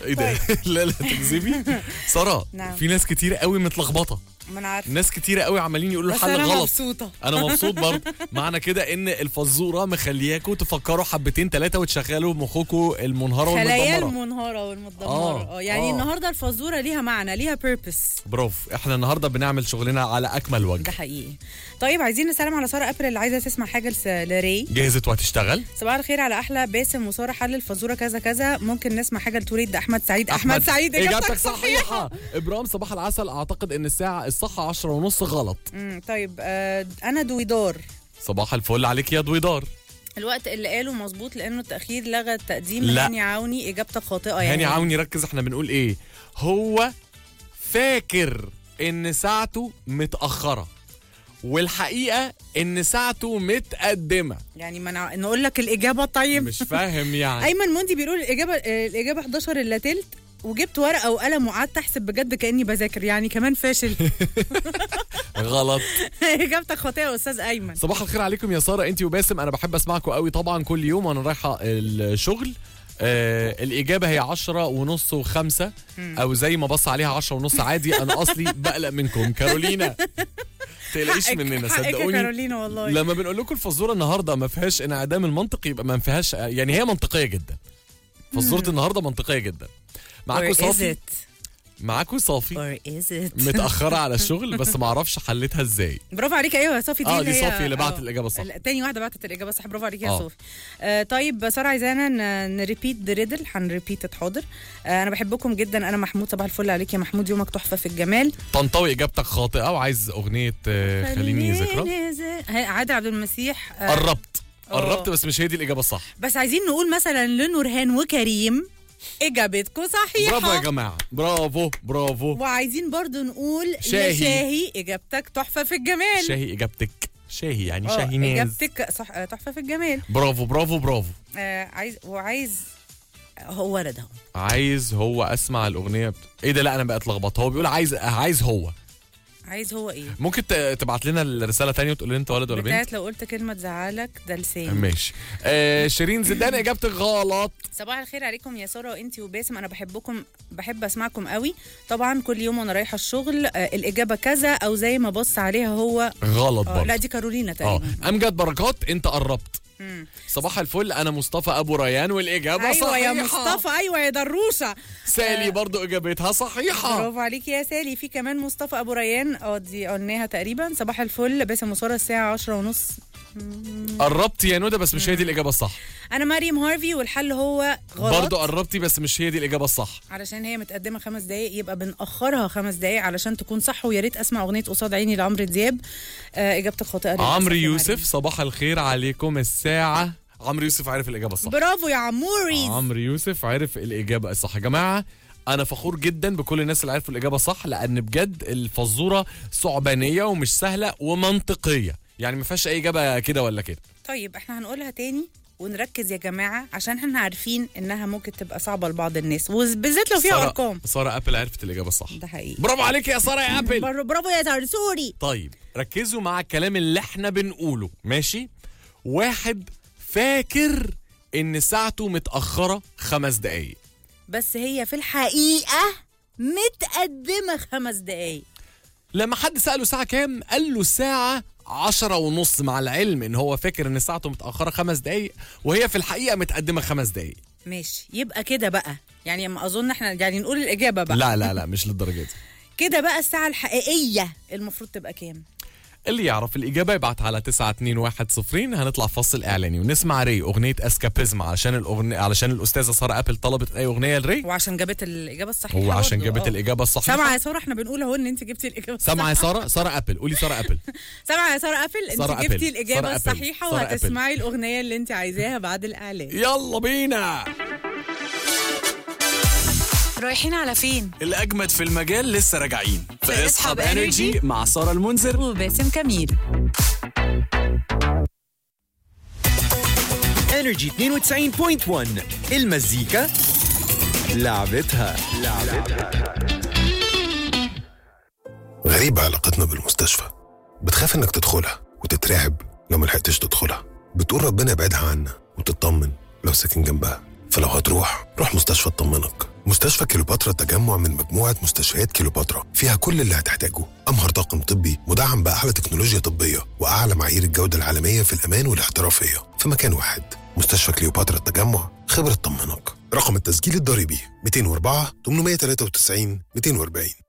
ايه ده لا لا تكذبي ساره نعم. في ناس كتير قوي متلخبطه ما انا عارفه ناس كتير قوي عمالين يقولوا بس الحل انا غلط مبسوطه انا مبسوط برضه معنى كده ان الفزوره مخلياكوا تفكروا حبتين ثلاثه وتشغلوا مخكوا المنهاره خلايا والمدمره المنهاره والمتدمره آه، اه يعني آه. النهارده الفزوره ليها معنى ليها بيربس برافو احنا النهارده بنعمل شغلنا على اكمل وجه ده حقيقي طيب عايزين نسلم على ساره ابريل اللي عايزه تسمع حاجه لس- لري جهزت وهتشتغل صباح الخير على احلى باسم وساره حل الفزوره كذا كذا ممكن نسمع حاجه لتوليد ده احمد سعيد احمد, سعيد اجابتك صحيحه ابراهيم صباح العسل اعتقد ان الساعه الصح 10 ونص غلط امم طيب آه انا دويدار صباح الفل عليك يا دويدار الوقت اللي قاله مظبوط لانه التاخير لغى التقديم لا. هاني عوني اجابتك خاطئه يعني هاني عاوني ركز احنا بنقول ايه هو فاكر ان ساعته متاخره والحقيقه ان ساعته متقدمه يعني ما أنا- نقول لك الاجابه طيب مش فاهم يعني ايمن موندي بيقول الاجابه آه، الاجابه 11 الا تلت وجبت ورقه وقلم وقعدت احسب بجد كاني بذاكر يعني كمان فاشل غلط اجابتك خاطئه يا استاذ ايمن صباح الخير عليكم يا ساره انت وباسم انا بحب اسمعكم قوي طبعا كل يوم وانا رايحه الشغل آه الاجابه هي عشرة ونص وخمسة او زي ما بص عليها عشرة ونص عادي انا اصلي بقلق منكم كارولينا تقلقيش حقك- مننا حقك يا صدقوني كارولينا والله لما بنقول لكم الفزوره النهارده ما فيهاش انعدام المنطق يبقى ما فيهاش يعني هي منطقيه جدا فزوره النهارده منطقيه جدا معاكم Or is صافي it? معاكم صافي Or is it? متاخره على الشغل بس ما اعرفش حلتها ازاي برافو عليك ايوه يا صافي دي اه اللي دي هي- صافي اللي بعت آه. الاجابه صح لا، تاني واحده بعتت الاجابه صح برافو عليك يا آه. صوفي آه طيب ساره عايزانا ن- نريبيت ذا ريدل هنريبيت حاضر آه انا بحبكم جدا انا محمود صباح الفل عليك يا محمود يومك تحفه في الجمال طنطاوي اجابتك خاطئه وعايز اغنيه آه، خليني ذكرى ذا- ها، عادل عبد المسيح آه قربت آه. قربت بس مش هي دي الاجابه الصح بس عايزين نقول مثلا لنورهان وكريم اجابتكم صحيحه برافو يا جماعه برافو برافو وعايزين برضو نقول شاهي. لشاهي اجابتك تحفه في الجمال شاهي اجابتك شاهي يعني آه، شاهي ناز اجابتك صح آه، تحفه في الجمال برافو برافو برافو آه عايز وعايز هو ولد اهو عايز هو اسمع الاغنيه بت... ايه ده لا انا بقى اتلخبط هو بيقول عايز عايز هو عايز هو ايه ممكن ت- تبعت لنا الرساله تانية وتقول لنا انت ولد ولا بنت بتاعت لو قلت كلمه تزعلك ده لسان ماشي آه شيرين زيدان اجابتك غلط صباح الخير عليكم يا ساره وانتي وباسم انا بحبكم بحب اسمعكم قوي طبعا كل يوم وانا رايحه الشغل آه الاجابه كذا او زي ما بص عليها هو غلط آه برضه لا دي كارولينا اه تقريبا امجد بركات انت قربت مم. صباح الفل انا مصطفى ابو ريان والاجابه ايوه صحيحه يا مصطفى ايوه يا دروشه سالي برضو اجابتها صحيحه برافو عليك يا سالي في كمان مصطفى ابو ريان اه دي قلناها تقريبا صباح الفل باسم وساره الساعه 10 ونص قربتي يا ندى بس مش هي دي الاجابه الصح انا مريم هارفي والحل هو غلط برضو قربتي بس مش هي دي الاجابه الصح علشان هي متقدمه خمس دقايق يبقى بنأخرها خمس دقايق علشان تكون صح ويا ريت اسمع اغنيه قصاد عيني لعمرو دياب آه اجابتك خاطئه للأسف عمرو يا يوسف مريم. صباح الخير عليكم الساعه عمرو يوسف عارف الاجابه الصح برافو يا عموريز عمرو يوسف عرف الاجابه الصح يا جماعه انا فخور جدا بكل الناس اللي عرفوا الاجابه الصح لان بجد الفزوره ثعبانيه ومش سهله ومنطقيه يعني ما فيهاش اي اجابه كده ولا كده طيب احنا هنقولها تاني ونركز يا جماعه عشان احنا عارفين انها ممكن تبقى صعبه لبعض الناس وبالذات لو فيها سارة- ارقام ساره ابل عرفت الاجابه الصح ده حقيقي برافو عليك يا ساره يا ابل بر- برافو يا زرزوري طيب ركزوا مع الكلام اللي احنا بنقوله ماشي واحد فاكر ان ساعته متأخرة خمس دقايق بس هي في الحقيقه متقدمه خمس دقايق لما حد سأله ساعة كام قال له الساعة عشرة ونص مع العلم ان هو فاكر ان ساعته متأخرة خمس دقايق وهي في الحقيقة متقدمة خمس دقايق ماشي يبقى كده بقى يعني اما اظن احنا يعني نقول الاجابه بقى لا لا لا مش للدرجة دي كده بقى الساعه الحقيقيه المفروض تبقى كام اللي يعرف الإجابة يبعت على 921 هنطلع فصل إعلاني ونسمع ري أغنية اسكابيزم علشان الأغنية علشان الأستاذة سارة أبل طلبت أي أغنية لري وعشان جابت الاجابه الصحيحه وعشان برضو، جابت آه. الإجابة الصحيحة سامعه يا ساره احنا بنقول اهو ان انت جبتي الاجابه سامعة يا سارة سارة أبل قولي سارة أبل سامعه يا ساره ابل انت سارة أبل. جبتي الاجابه سارة أبل. الصحيحه سارة أبل. وهتسمعي الاغنيه اللي انت عايزاها بعد الاعلان يلا بينا رايحين على فين؟ الأجمد في المجال لسه راجعين في في اسحب اسحب انرجي مع سارة المنذر وباسم كميل انرجي 92.1 المزيكا لعبتها غريبة علاقتنا بالمستشفى بتخاف انك تدخلها وتترعب لو ملحقتش تدخلها بتقول ربنا يبعدها عنا وتطمن لو ساكن جنبها فلو هتروح روح مستشفى تطمنك مستشفى كيلوباترا التجمع من مجموعة مستشفيات كيلوباترا فيها كل اللي هتحتاجه أمهر طاقم طبي مدعم بأعلى تكنولوجيا طبية وأعلى معايير الجودة العالمية في الأمان والاحترافية في مكان واحد مستشفى كليوباترا التجمع خبرة طمنك رقم التسجيل الضريبي 204 893 240